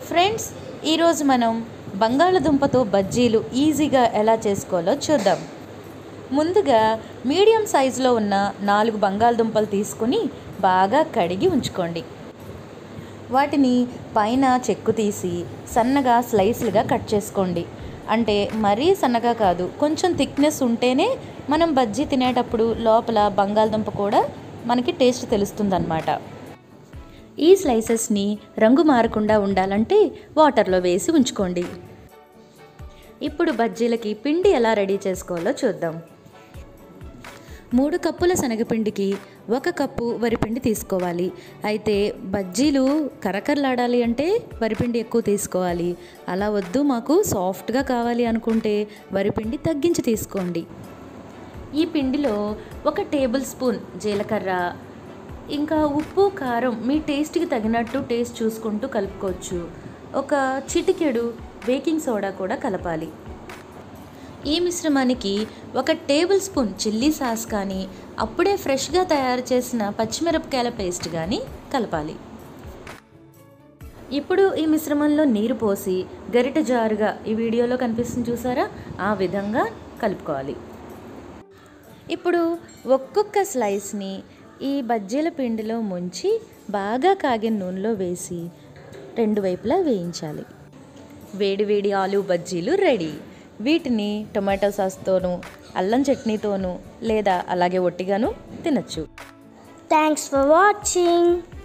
Friends ఈరోజు మనం బంగాళదుంపతో బజ్జీలు ఈజీగా ఎలా చేసుకోవాలో చూద్దాం ముందుగా మీడియం సైజులో ఉన్న నాలుగు బంగాళదుంపలు తీసుకుని బాగా కడిగి ఉంచుకోండి వాటిని పైన చెక్కు తీసి సన్నగా స్లైస్లుగా కట్ చేసుకోండి అంటే మరీ సన్నగా కాదు కొంచెం థిక్నెస్ ఉంటేనే మనం బజ్జీ తినేటప్పుడు లోపల బంగాళదుంప కూడా మనకి టేస్ట్ తెలుస్తుందన్నమాట ఈ స్లైసెస్ని రంగు మారకుండా ఉండాలంటే వాటర్లో వేసి ఉంచుకోండి ఇప్పుడు బజ్జీలకి పిండి ఎలా రెడీ చేసుకోవాలో చూద్దాం మూడు కప్పుల శనగపిండికి ఒక కప్పు వరిపిండి తీసుకోవాలి అయితే బజ్జీలు కరకరలాడాలి అంటే వరిపిండి ఎక్కువ తీసుకోవాలి అలా వద్దు మాకు సాఫ్ట్గా కావాలి అనుకుంటే వరిపిండి తగ్గించి తీసుకోండి ఈ పిండిలో ఒక టేబుల్ స్పూన్ జీలకర్ర ఇంకా ఉప్పు కారం మీ టేస్ట్కి తగినట్టు టేస్ట్ చూసుకుంటూ కలుపుకోవచ్చు ఒక చిటికెడు బేకింగ్ సోడా కూడా కలపాలి ఈ మిశ్రమానికి ఒక టేబుల్ స్పూన్ చిల్లీ సాస్ కానీ అప్పుడే ఫ్రెష్గా తయారు చేసిన పచ్చిమిరపకాయల పేస్ట్ కానీ కలపాలి ఇప్పుడు ఈ మిశ్రమంలో నీరు పోసి గరిటె జారుగా ఈ వీడియోలో కనిపిస్తుంది చూసారా ఆ విధంగా కలుపుకోవాలి ఇప్పుడు ఒక్కొక్క స్లైస్ని ఈ బజ్జీల పిండిలో ముంచి బాగా కాగిన నూనెలో వేసి రెండు వైపులా వేయించాలి వేడి వేడి ఆలు బజ్జీలు రెడీ వీటిని టొమాటో సాస్తోనూ అల్లం చట్నీతోనూ లేదా అలాగే ఒట్టిగాను తినచ్చు Thanks for watching.